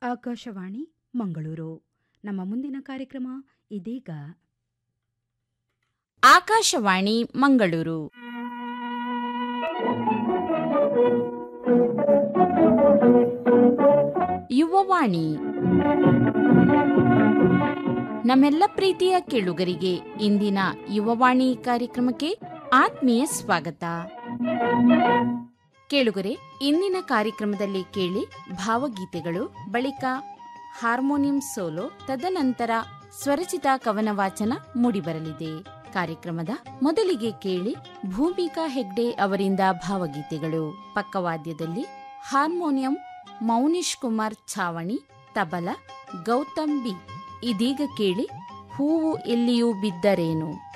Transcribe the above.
ಆಕಾಶವಾಣಿ ಮಂಗಳೂರು ನಮ್ಮ ಮುಂದಿನ ಕಾರ್ಯಕ್ರಮ ಇದೀಗ ಆಕಾಶವಾಣಿ ಮಂಗಳೂರು ಯುವವಾಣಿ ನಮ್ಮೆಲ್ಲ ಪ್ರೀತಿಯ ಕೇಳುಗರಿಗೆ ಇಂದಿನ ಯುವವಾಣಿ ಕಾರ್ಯಕ್ರಮಕ್ಕೆ ಆತ್ಮೀಯ ಸ್ವಾಗತ ಕೇಳುಗರೆ ಇಂದಿನ ಕಾರ್ಯಕ್ರಮದಲ್ಲಿ ಕೇಳಿ ಭಾವಗೀತೆಗಳು ಬಳಿಕ ಹಾರ್ಮೋನಿಯಂ ಸೋಲೋ ತದನಂತರ ಸ್ವರಚಿತ ಕವನ ವಾಚನ ಮೂಡಿಬರಲಿದೆ ಕಾರ್ಯಕ್ರಮದ ಮೊದಲಿಗೆ ಕೇಳಿ ಭೂಮಿಕಾ ಹೆಗ್ಡೆ ಅವರಿಂದ ಭಾವಗೀತೆಗಳು ಪಕ್ಕವಾದ್ಯದಲ್ಲಿ ಹಾರ್ಮೋನಿಯಂ ಮೌನಿಶ್ ಕುಮಾರ್ ಛಾವಣಿ ತಬಲ ಗೌತಮ್ ಬಿ ಇದೀಗ ಕೇಳಿ ಹೂವು ಎಲ್ಲಿಯೂ ಬಿದ್ದರೇನು